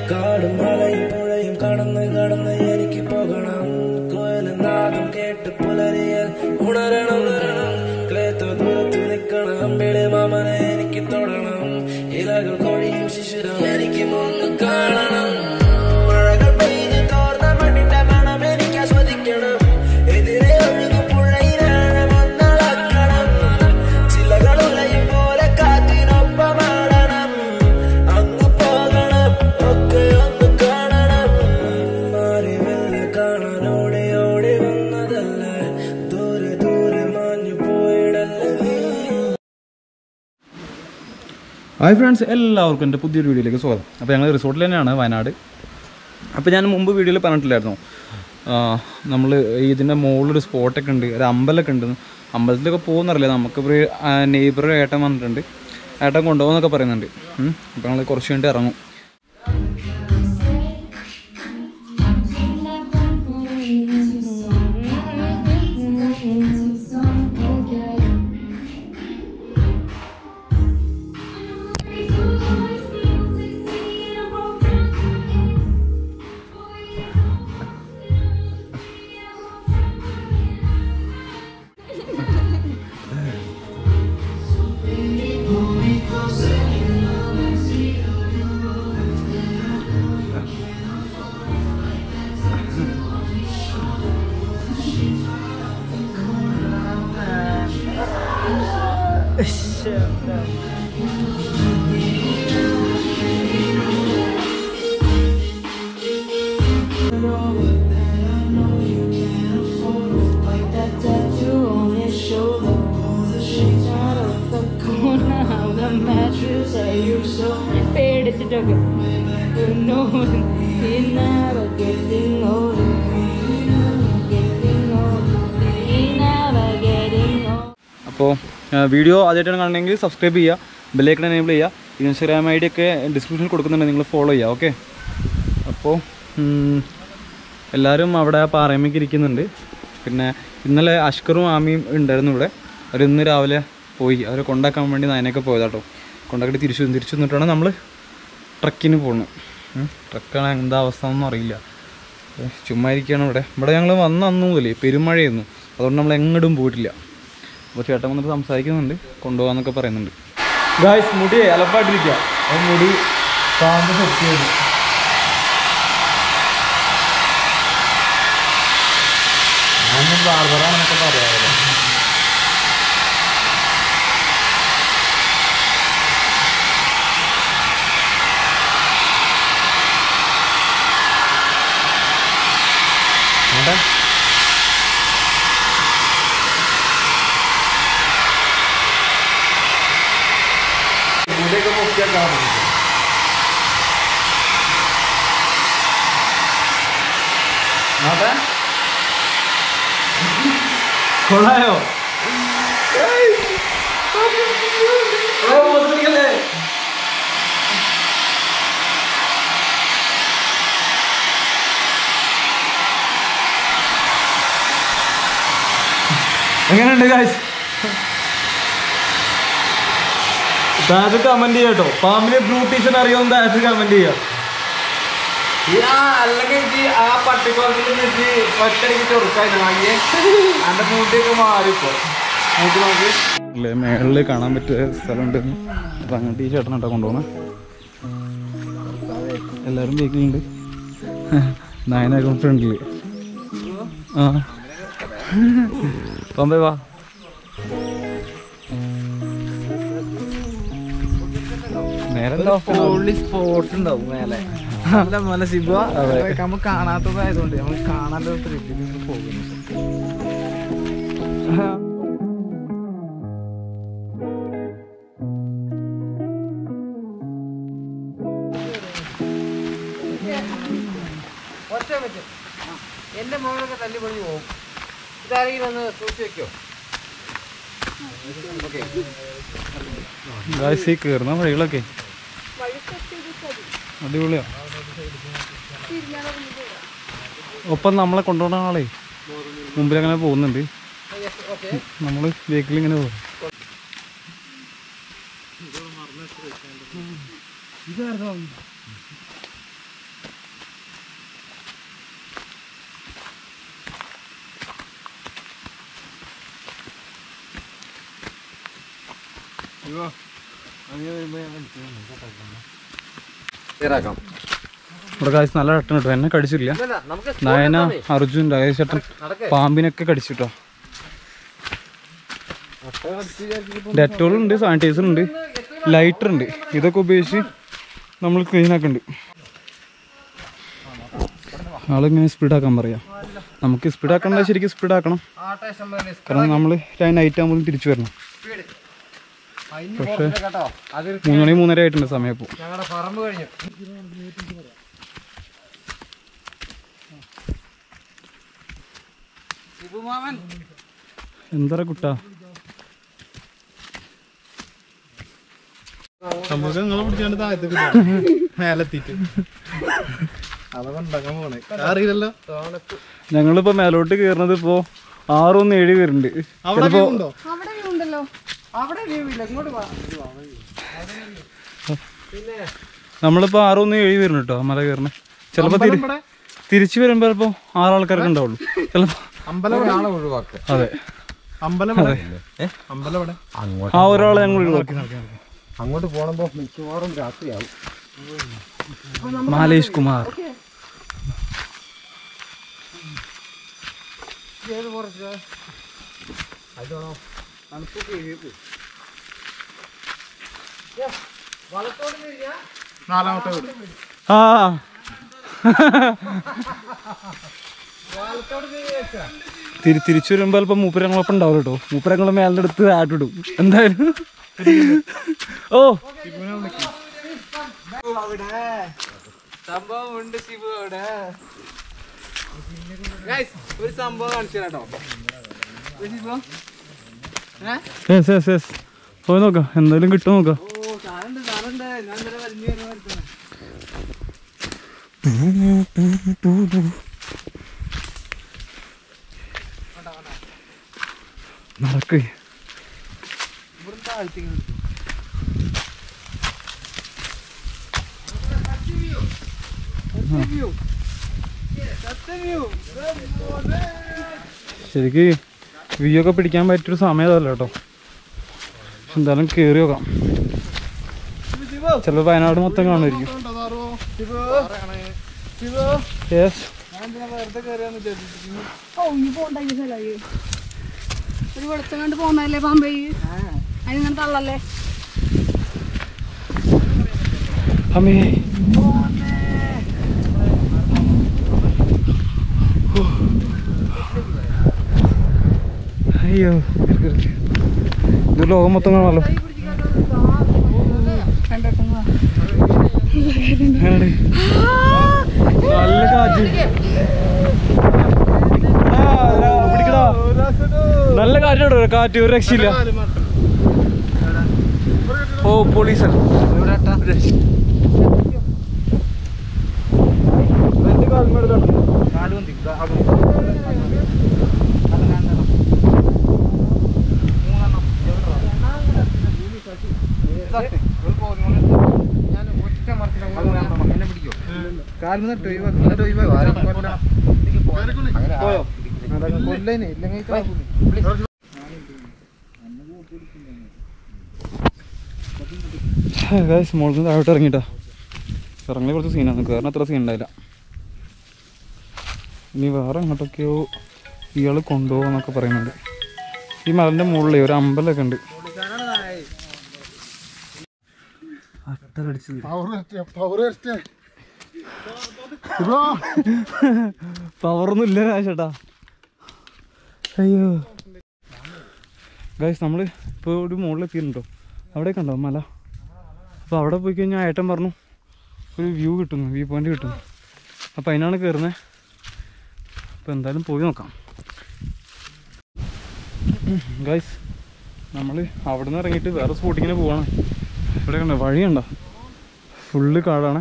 കാടും മലയും പുഴയും കടന്ന് കടന്ന് എനിക്ക് പോകണം കോയലും നാദം കേട്ട് പുലരിയൽ ഉണരണം ഉണരണം ക്ലേത്ത ദൂരത്ത് നിൽക്കണം അമ്പിളി മാമനെ എനിക്ക് തൊടണം ഇലകൾ കൊഴിയും ശിശുരം എനിക്ക് മുന്ന് കാണണം മഴകൾ പെയ്ത് തോർന്ന മണ്ണിന്റെ മണം എനിക്ക് ആസ്വദിക്കണം എതിരെ ഒഴുകും പുഴയിലാണ് ഒന്നളക്കണം ചിലകൾ ഉലയും പോലെ കാറ്റിനൊപ്പമാടണം അങ്ങ് പോകണം ഒക്കെ ഒന്ന് കാണണം മാറിവെല്ല കാണാൻ ഓടി ഓടി വന്നതല്ലേ ദൂരെ ദൂരെ മാഞ്ഞു പോയിടല്ലേ ഹായ് ഫ്രണ്ട്സ് എല്ലാവർക്കും എൻ്റെ പുതിയൊരു വീഡിയോയിലേക്ക് സ്വാഗതം അപ്പോൾ ഞങ്ങൾ റിസോർട്ടിൽ തന്നെയാണ് വയനാട് അപ്പോൾ ഞാൻ മുമ്പ് വീഡിയോയിൽ പറഞ്ഞിട്ടില്ലായിരുന്നു നമ്മൾ ഇതിൻ്റെ മുകളിലൊരു സ്പോട്ടൊക്കെ ഉണ്ട് ഒരു അമ്പലമൊക്കെ ഉണ്ട് അമ്പലത്തിലൊക്കെ പോകുന്നറിയില്ല നമുക്കിപ്പോൾ ഒരു നെയ്ബർ ഏട്ടൻ വന്നിട്ടുണ്ട് ഏട്ടൻ കൊണ്ടുപോകുന്നൊക്കെ പറയുന്നുണ്ട് ഉം. അപ്പോൾ ഞങ്ങൾ കുറച്ച് കഴിഞ്ഞിട്ട് ഇറങ്ങും പേടിച്ചിട്ടൊക്കെ You know he never getting old. Getting old. He never getting old. അപ്പോൾ വീഡിയോ ആദ്യമായിട്ടാണ് കാണണമെങ്കിൽ സബ്സ്ക്രൈബ് ചെയ്യുക ബെല്ലൈക്കൺ എനേബിൾ ചെയ്യുക ഇൻസ്റ്റാഗ്രാം ഐ ഡി ഒക്കെ ഡിസ്ക്രിപ്ഷനിൽ കൊടുക്കുന്നുണ്ട് നിങ്ങൾ ഫോളോ ചെയ്യുക ഓക്കെ അപ്പോൾ ഉം, എല്ലാവരും അവിടെ ആ പാറയമ്മയ്ക്ക് ഇരിക്കുന്നുണ്ട് പിന്നെ ഇന്നലെ അഷ്കറും ആമിയും ഉണ്ടായിരുന്നു ഇവിടെ അവർ ഇന്ന് രാവിലെ പോയി അവരെ കൊണ്ടാക്കാൻ വേണ്ടി നയനൊക്കെ പോയതാട്ടോ കൊണ്ടാക്കിയിട്ട് തിരിച്ചു വന്നു. തിരിച്ചു വന്നിട്ടാണ് നമ്മൾ ട്രക്കിന് പോകുന്നത് ട്രക്കാണ് എന്താ അവസ്ഥ ഒന്നും അറിയില്ല ഏ, ചുമ്മാ ഇരിക്കുകയാണ് ഇവിടെ ഇവിടെ ഞങ്ങൾ വന്ന അന്ന് മുതലേ പെരുമഴയായിരുന്നു അതുകൊണ്ട് നമ്മൾ എങ്ങോട്ടും പോയിട്ടില്ല അപ്പോൾ ചേട്ടൻ വന്നിട്ട് സംസാരിക്കുന്നുണ്ട് കൊണ്ടുപോകാന്നൊക്കെ പറയുന്നുണ്ട് ഗായ്സ് മുടി അലപ്പായിട്ടിരിക്കുക ആ മുടി പാമ്പ് സെറ്റ് ചെയ്തു ഞാൻ ബാർബറാണെന്നൊക്കെ പറയാമല്ലോ അവിടെ മുടിയൊക്കെ പൊക്കിയാൽ കാണും അതെ കൊള്ളായോ എങ്ങനെയുണ്ട് കാശ് താഴത്ത് കമന്റ് ചെയ്യാട്ടോ പാമ്പിനെ ബ്യൂട്ടീഷ്യൻ അറിയാമെന്ന് താഴത്ത് കമന്റ് ചെയ്യാം അല്ലെങ്കിൽ ആ പട്ടിക്കുളത്തിൽ നിന്നിട്ട് ഒറ്റടിക്ക് ചെറുക്കായിരുന്നു വാങ്ങിയേ അതിന്റെ മൂട്ടിയൊക്കെ മാറിപ്പോ മൂട്ടി നോക്കി അല്ലേ മേളിൽ കാണാൻ പറ്റിയ സ്ഥലമുണ്ട് അപ്പം അങ്ങോട്ട് ഈ ചേട്ടനാട്ടോ കൊണ്ടുപോകണം എല്ലാവരും ബേക്കിലുണ്ട് നയനായിരിക്കും ഫ്രണ്ടിൽ ആ പമ്പേ വാ നേരെ സ്പോട്ട് ഉണ്ടാവും മേലെ നല്ല മല ശിവ അതെ. നമ്മൾ കാണാത്തതായതുകൊണ്ട് നമ്മൾ കാണാത്ത ത്രില്ലിൽ പോകുന്നു ഒറ്റ മിനിറ്റ് എന്റെ മോളൊക്കെ തല്ലി പൊളിഞ്ഞു പോകും ഇതാരെങ്കിലും ഒന്ന് സൂക്ഷിച്ച് വെക്കോ ഗായ്സ് ഈ കയറുന്ന വഴികളൊക്കെ അടിപൊളിയാ ഒപ്പം നമ്മളെ കൊണ്ടുപോകുന്ന ആളെ മുമ്പിൽ അങ്ങനെ പോകുന്നുണ്ട് നമ്മൾ വെഹിക്കിൾ ഇങ്ങനെ പോകും ക്ലിയറാക്കാം ഇവിടെ കാശ് നല്ല ചട്ടൻ കിട്ടും എന്നെ കടിച്ചില്ല നയന അർജുൻ രാജേഷ് ചേട്ടൻ പാമ്പിനൊക്കെ കടിച്ചിട്ടോ ഡെറ്റോൾ ഉണ്ട് സാനിറ്റൈസർ ഉണ്ട് ലൈറ്റർ ഉണ്ട് ഇതൊക്കെ ഉപയോഗിച്ച് നമ്മൾ ക്ലീൻ ആക്കുന്നുണ്ട് ആളിങ്ങനെ സ്പീഡ് ആക്കാൻ പറയാം നമുക്ക് സ്പീഡ് ആക്കണ്ട ശരിക്കും സ്പീഡ് ആക്കണം കാരണം നമ്മൾ നൈറ്റ് ആകുമ്പോൾ തിരിച്ചു വരണം പക്ഷേ കേട്ടോ അത് മൂന്ന് മണി മൂന്നര ആയിട്ടുണ്ട് സമയം ഇപ്പോൾ ഞങ്ങളുടെ പറമ്പ് കഴിഞ്ഞു ശിവമാമൻ എന്താ കുട്ടാ നമുക്ക് നിങ്ങളെ പിടിച്ചാണ്ട് താഴത്തേക്ക് മേലെത്തിട്ട് അതൊക്കെ ഉണ്ടാക്കാൻ പോണേ അറിയില്ലല്ലോ ഞങ്ങളിപ്പോ മേലോട്ട് കയറുന്നത് ഇപ്പോ ആറൊന്ന് ഏഴ് പേരുണ്ട് അവിടെ ചിലപ്പോ ഉണ്ടോ അവിടെ വ്യൂ ഇല്ല ഇങ്ങോട്ട് വാ നമ്മളിപ്പോ ആറൊന്ന് ഏഴ് പേരുണ്ട് കേട്ടോ മല കയറണേ ചിലപ്പോ തിരി ഇവിടെ തിരിച്ചു വരുമ്പോ ചിലപ്പോ ആറാൾക്കാർക്ക് ഉണ്ടാവുള്ളൂ ചിലപ്പോ അമ്പലം ഇവിടെ ആളെ ഒഴിവാക്കുക അതെ അമ്പലം ഇവിടെ അമ്പലം ഇവിടെ ആ ഒരാളെ ഞങ്ങൾ ഒഴിവാക്കി അങ്ങോട്ട് പോണപ്പോ മിക്കവാറും രാത്രിയാവും മാലേഷ് കുമാർ നാലാമത്തെ വീട് ആ തിരി തിരിച്ചു വരുമ്പോ ചിലപ്പോ മൂപ്പരങ്ങളൊപ്പം ഉണ്ടാവും കേട്ടോ മൂപ്പരങ്ങളെ മേലിന്റെ അടുത്ത് ആട്ടിടും എന്തായാലും ഓ സംഭവം ഉണ്ട് ശിവു അവിടെ Guys, ഒരു സംഭവം കാണിച്ചു കേട്ടോ ശിവു യെസ് യെസ് യെസ് പോയി നോക്കാം എന്തായാലും കിട്ടും നോക്കാം ഓ സാറുണ്ട് സാറുണ്ട് ഞാൻ ഇന്നലെ വലിഞ്ഞു വരുന്ന വരുത്തണേ നടക്കേ ഇവിടെ താഴ്ത്തിങ്ങനെ എടുത്തു ശരിക്ക് വ്യൂ ഒക്കെ പിടിക്കാൻ പറ്റിയൊരു സമയമല്ല കേട്ടോ പക്ഷെ എന്തായാലും കയറി നോക്കാം ചിലപ്പോൾ വയനാട് മൊത്തം കാണുമായിരിക്കും യെസ് ഒരു വെളിച്ചം കണ്ട് പോന്നല്ലേ പാമ്പേ അതിനിങ്ങനെ തള്ളല്ലേ അമ്മേ അയ്യോ ഇത് ലോകം മൊത്തം കാണാമല്ലോ എങ്ങനെയുണ്ട്? നല്ല കാറ്റ് എടാ, എടാ, പിടിക്കടാ. നല്ല കാറ്റോടോ കാറ്റ് ഒരു രക്ഷയില്ല ഓ പോലീസൻ എന്റെ കാൽമേട് കണ്ടു ഞാൻ ഒറ്റ മരത്തിന് എന്നെ പിടിക്കോ കാലിൽ നിന്നിട്ട് ഒഴിവാക്കി എന്നിട്ട് ഒഴിവാക്കി ആരും കൊല്ല. അങ്ങനെ പോയോ? കൊല്ലേനെ ഇല്ലെങ്കിൽ ഗൈസ് മുകളിൽ നിന്ന് താഴോട്ട് ഇറങ്ങിട്ടാ ഇറങ്ങി കുറച്ച് സീനാണ് കയറുന്ന അത്ര സീൻ ഉണ്ടായില്ല ഇനി വേറെ എങ്ങോട്ടൊക്കെയോ ഇയാൾ കൊണ്ടുപോകുന്നൊക്കെ പറയുന്നുണ്ട് ഈ മലൻ്റെ മുകളിൽ ഒരു അമ്പലമൊക്കെ ഉണ്ട് അട്ടടിച്ചത് പവറൊന്നും ഇല്ല രാജേട്ടാ അയ്യോ ഗൈസ് നമ്മൾ ഇപ്പോൾ ഒരു മുകളിൽ എത്തിയിട്ടുണ്ടോ അവിടെയൊക്കെ ഉണ്ടോ മല അപ്പോൾ അവിടെ പോയി കഴിഞ്ഞാൽ ഏട്ടൻ പറഞ്ഞു ഒരു വ്യൂ കിട്ടുന്നു വ്യൂ പോയിന്റ് കിട്ടുന്നു അപ്പോൾ അതിനാണ് കയറുന്നത് അപ്പോൾ എന്തായാലും പോയി നോക്കാം ഗൈസ് നമ്മൾ അവിടെ നിന്ന് ഇറങ്ങിയിട്ട് വേറെ സ്പോട്ടിങ്ങിന് പോവാണ് ഇവിടെ കണ്ടോ വഴിയുണ്ടോ ഫുള്ള് കാടാണ്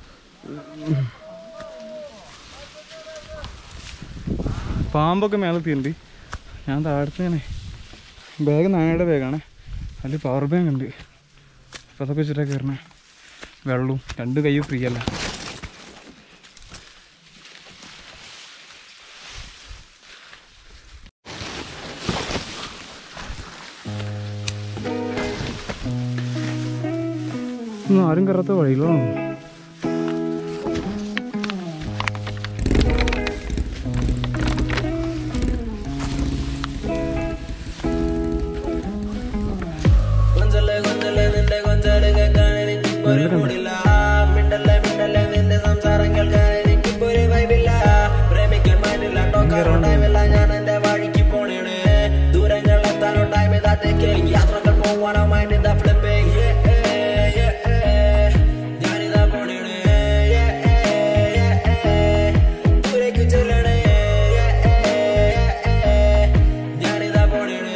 പാമ്പൊക്കെ മേലെ തീരുണ്ട് ഞാൻ താഴത്ത് ഇങ്ങനെ ബാഗ് നായയുടെ ബാഗാണ് അതിൽ പവർ ബാങ്ക് ഉണ്ട് അപ്പോൾ അതൊക്കെ വെച്ചിട്ടാണ് കയറണേ വെള്ളവും രണ്ട് കൈയും ഫ്രീ അല്ല ഒന്നും ആരും കയറാത്ത വഴികളാണ് കൊഞ്ചല് കൊഞ്ചല് നിന്റെ കൊഞ്ചല് കേൾക്കാൻ എനിക്കിപ്പോ ഒരു മൂടില്ല മിണ്ടല്ലേ മിണ്ടല്ലേ നിന്റെ സംസാരം കേൾക്കാൻ എനിക്കിപ്പോ ഒരു വൈബില്ല പ്രേമിക്കാൻ മൈൻഡില്ല ടോക്കാറോ ടൈമില്ല ഞാൻ എന്റെ വഴിക്ക് പോണേണ് ദൂരങ്ങൾ എത്താനോ ടൈം ഇതാത്തേക്ക് യാത്രകൾ പോവാനോ മൈൻഡ് ഇതാ ഫ്ലിപ്പിംഗ് ഞാനിതാ പോണേണ് ദൂരേക്ക് ചെല്ലണേ ഞാനിതാ പോണേണ്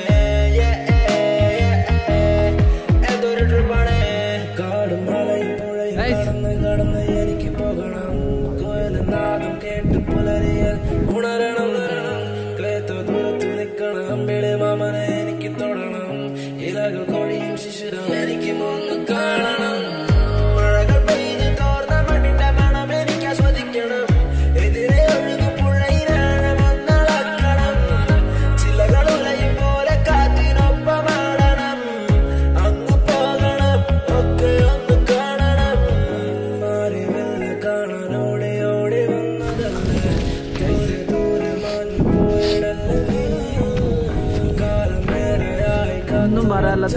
എന്തൊരു ട്രിപ്പാണ് കാടും മലയും പുഴയും കടന്ന് കടന്ന് എനിക്ക് പോകണം കോയലും നാദം കേട്ട് പുലരിയൽ ഉണരണം ഉണരണം ക്ലേത്തോ ദൂരത്ത് നിൽക്കണം അമ്പിളി മാമനെ എനിക്ക് തൊടണം ഇലകൾ കൊഴിയും ശിശിരം എനിക്ക് മുന്ന് കാണണം മഴകൾ പെയ്ത് തോർന്ന മണ്ണിന്റെ മണം എനിക്ക് ആസ്വദിക്കണം എതിരെ ഒഴുകും പുഴയിലാണ് ഒന്നളക്കണം ചിലകൾ ഉലയും പോലെ കാറ്റിനൊപ്പമാടണം അങ്ങ് പോകണം ഒക്കെ ഒന്ന് കാണണം മാറി വെള്ള കാണാൻ ഓടി ഓടി വന്നതല്ലേ ദൂരെ ദൂരെ മാഞ്ഞു പോയിടല്ലേ നീ കാലം നേരെയായി ഒന്നും പറയാല്ല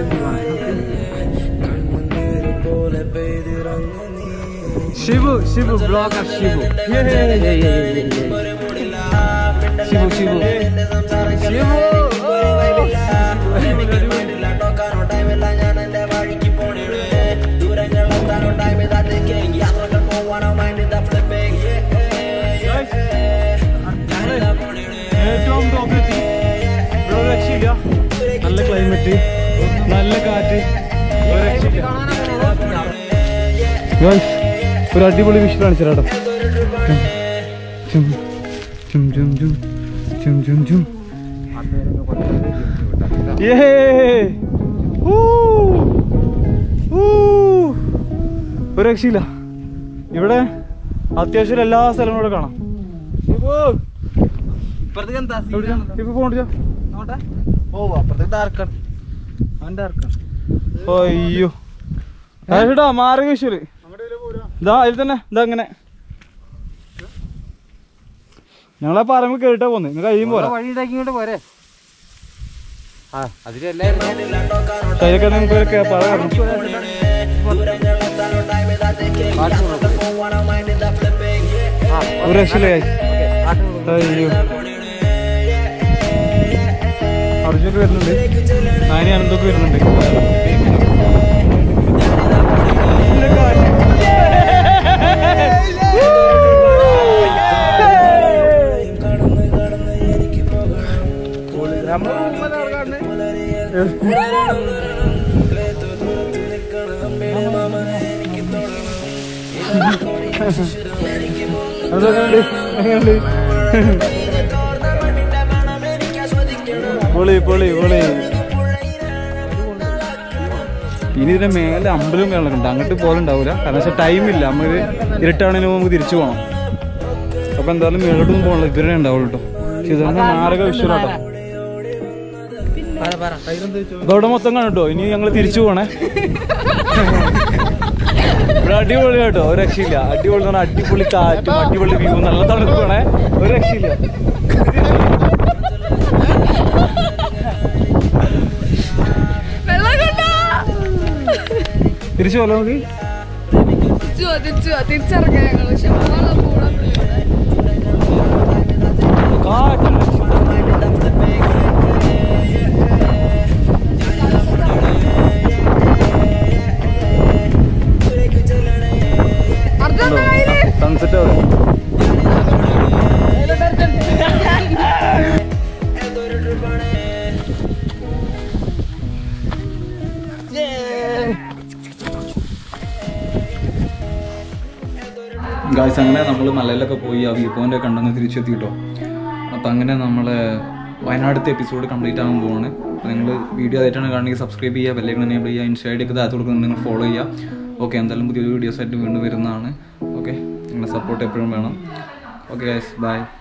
കണ്ണുനീര് പോലെ പെയ്തിറങ്ങി നീ ശിവു ശിവു ബ്ലോഗർ ശിവു ഒരു മൂടില്ല ശിവു ശിവു എന്റെ സംസാരം കേൾക്കാൻ ടോക്കാനോ ടൈമില്ല ഞാൻ എന്റെ വഴിക്ക് പോണേണ് ദൂരങ്ങൾ എത്താനോ ടൈം ഇതാത്തേക്ക് യാത്രകൾ പോവാനോ മൈൻഡ് ഇതാ ഫ്ലിപ്പിംഗ് ഞാനിതാ പോണേണ് ഏറ്റവും ടോപ്പിലെത്തി ഇവിടെ ഒരു രക്ഷയില്ല നല്ല ക്ലൈമറ്റ് നല്ല കാറ്റ് ഒരു രക്ഷയില്ല Guys, ഒരു അടിപൊളി വിഷു കാണിച്ചു കേട്ടോ ചും ചും ചും ചും ചും ചും ചും Yay! Woo! Woo! ഒരു രക്ഷയില്ല ഇവിടെ അത്യാവശ്യം എല്ലാ സ്ഥലങ്ങളും ഇവിടെ കാണാം ഇപ്പോ ഇപ്പൊ പോണിച്ചോ ഓ അപ്പുറത്തേക്ക് ഡാർക്കാണ് അവൻ ഡാർക്കാണ് അയ്യോ കേട്ടോ മാറി വിഷുല് ഇതാ അതിൽ തന്നെ ഇതാ ഇങ്ങനെ ഞങ്ങളെ പറയുമ്പോൾ കേട്ടാ പോന്ന് നിങ്ങൾ കഴിയും പോരാ വഴി ഉണ്ടാക്കി ഇങ്ങോട്ട് പോരെ ആ അതിലെല്ലാരും ശരിയൊക്കെ നിങ്ങൾക്ക് പറ കാരണം ദൂരങ്ങൾ എത്താനോ ടൈം ഇതാത്തേക്ക് യാത്രകൾ പോവാനോ മൈൻഡ് ഇതാ ഫ്ലിപ്പിംഗ് ഒരു രക്ഷയില്ലായി അയ്യോ അർജുനൊക്കെ വരുന്നുണ്ട് നാനി അനന്തൊക്കെ വരുന്നുണ്ട് കടന്ന് കടന്ന് എനിക്ക് പോകണം അതൊക്കെ എങ്ങനെയുണ്ട് പൊളി പൊളി പൊളി ഇനി ഇതിന്റെ മേലെ അമ്പലം കാര്യങ്ങളൊക്കെ ഉണ്ട് അങ്ങോട്ട് പോലുണ്ടാവില്ല കാരണം വെച്ചാൽ ടൈമില്ല നമുക്ക് ഇരുട്ടാണെങ്കിലും നമുക്ക് തിരിച്ചു പോകണം അപ്പൊ എന്തായാലും മേലോട്ടൊന്നും പോകണില്ല ഇവരെ ഉണ്ടാവുള്ളൂ കേട്ടോ ചിതറിന്റെ മാരക വിഷുവാട്ടോ ഇതോടെ മൊത്തം കണ്ടോ ഇനി ഞങ്ങൾ തിരിച്ചു പോണേ ഇവിടെ അടിപൊളി കേട്ടോ ഒരു രക്ഷയില്ല അടിപൊളി എന്ന് പറഞ്ഞാൽ അടിപൊളി കാറ്റും അടിപൊളി വ്യൂ നല്ല തണുപ്പാണേ ഒരു രക്ഷയില്ല വെള്ളം കണ്ടോ തിരിച്ചു പോലെ നമുക്ക് തിരിച്ചു പോവാ, തിരിച്ചു പോവാ. തിരിച്ചിറങ്ങാം ഞങ്ങൾ പക്ഷെ വെള്ളം കൂടാൻ കാറ്റുണ്ട് അർജുൻ സൺസെറ്റ് അവിടെ ഗായ്സ് അങ്ങനെ നമ്മൾ മലയിലൊക്കെ പോയി ആ വ്യൂ പോയിന്റ് ഒക്കെ കണ്ടെന്ന് തിരിച്ചെത്തി കേട്ടോ അപ്പം അങ്ങനെ നമ്മൾ വയനാടത്തെ എപ്പിസോഡ് കംപ്ലീറ്റ് ആകാൻ പോവാണ് അപ്പോൾ നിങ്ങൾ വീഡിയോ ആയിട്ടാണ് കാണുന്നെങ്കിൽ സബ്സ്ക്രൈബ് ചെയ്യുക ബെല്ലൈക്കൺ എനേബിൾ ചെയ്യുക ഇൻസ്റ്റൈഡ് ഒക്കെ താഴത്ത് കൊടുക്കുന്നത് നിങ്ങൾ ഫോളോ ചെയ്യുക ഓക്കെ എന്തായാലും പുതിയൊരു വീഡിയോസ് ആയിട്ട് വീണ്ടും വരുന്നതാണ് ഓക്കെ നിങ്ങളുടെ സപ്പോർട്ട് എപ്പോഴും വേണം ഓക്കെ ഗൈസ് ബൈ